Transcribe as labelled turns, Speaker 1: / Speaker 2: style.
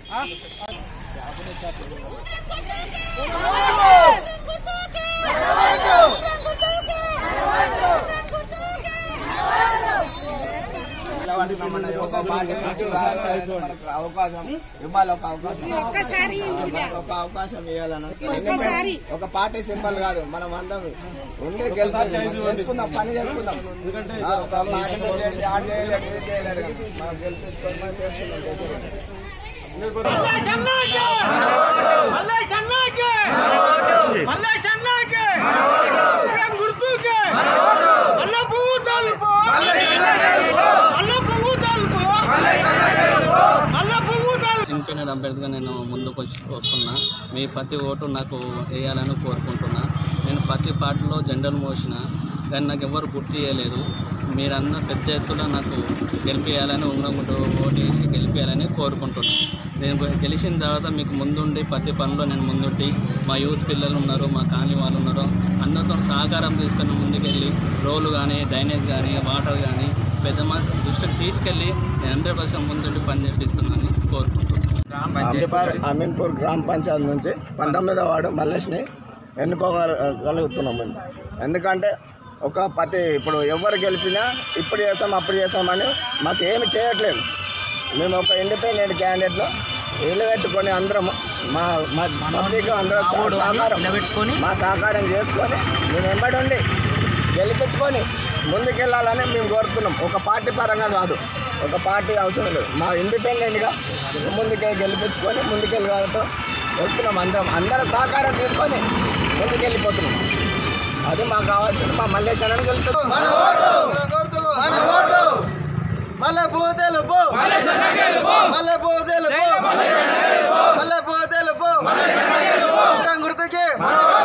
Speaker 1: ఒక పార్టీ నుంచి మనకు అవకాశం ఇవ్వాలి ఒక అవకాశం
Speaker 2: ఒక్కసారి
Speaker 1: మనకు ఒక అవకాశం ఇవ్వాలని
Speaker 2: ఒక్కసారి.
Speaker 1: ఒక పార్టీ సింబల్ కాదు మనం అందరం ఉండి గెలిపి చేసుకుందాం పని చేసుకుందాం ఆ, ఒక పార్టీ చేసి ఆడ చేయలేదు ఇది చేయలేదు కదా. మనం గెలిపించుకొని మనం చేసుకుందాం
Speaker 3: మల్లేష్ అన్నకి మల్లేష్ అన్నకి మల్లేష్ అన్నకి ఏం గుర్తుకి మల్ల పువ్వు తలుపు మల్ల పువ్వు తలుపు మల్ల పువ్వు తలుపు
Speaker 4: ఇన్ఫినిట్ అంబేద్కర్ నేను ముందుకు వచ్చి వస్తున్నా మీ ప్రతి ఓటు నాకు వేయాలని కోరుకుంటున్నా నేను ప్రతి పార్టీలో జెండలు మోసిన కానీ నాకు ఎవరు గుర్తు చేయలేదు మీరందరూ పెద్ద ఎత్తున నాకు గెలిపించాలని ఉంగరంగుంటూ ఓటు వేసి గెలిపించాలని కోరుకుంటున్నాను నేను గెలిచిన తర్వాత మీకు ముందుండి ప్రతి పనిలో నేను ముందుండి మా యూత్ పిల్లలు ఉన్నారు మా కాలనీ వాళ్ళు ఉన్నారు అందరితో సహకారం తీసుకొని ముందుకెళ్ళి రోలు కానీ డ్రైనేజ్ కానీ వాటర్ కానీ పెద్ద మనిషి దృష్టికి తీసుకెళ్ళి నేను హండ్రెడ్ పర్సెంట్ ముందుండి పని చేపిస్తున్నానని కోరుకుంటున్నాను
Speaker 1: అమీన్పూర్ అమీన్పూర్ గ్రామ పంచాయతీ నుంచి పంతొమ్మిదో వార్డు మల్లేష్ని ఎన్నుకోగలుగుతున్నాం మేము ఎందుకంటే ఒక పతి ఇప్పుడు ఎవరు గెలిపినా ఇప్పుడు చేస్తాం అప్పుడు చేస్తామని మాకు ఏమి చేయట్లేదు మేము ఒక ఇండిపెండెంట్ క్యాండిడేట్లో ఇల్లు పెట్టుకొని అందరం మా మా పబ్లిక్ అందరం సహకారం మా సహకారం చేసుకొని మేము వెంబడి ఉండి గెలిపించుకొని ముందుకెళ్ళాలని మేము కోరుతున్నాం ఒక పార్టీ పరంగా కాదు ఒక పార్టీ అవసరం లేదు మా ఇండిపెండెంట్గా ముందుకే గెలిపించుకొని ముందుకెళ్ళగలతో వెళ్తున్నాం అందరం అందరం సహకారం తీసుకొని ముందుకెళ్ళిపోతున్నాం అది మాకు కావాల్సింది మా మల్లేశ్వరాన్ని గెలుపుతున్నాం
Speaker 5: మళ్ళీ పోతేలు పో మళ్ళీ పోతేలు పో మళ్ళీ పోతేలు పో గుర్తుకి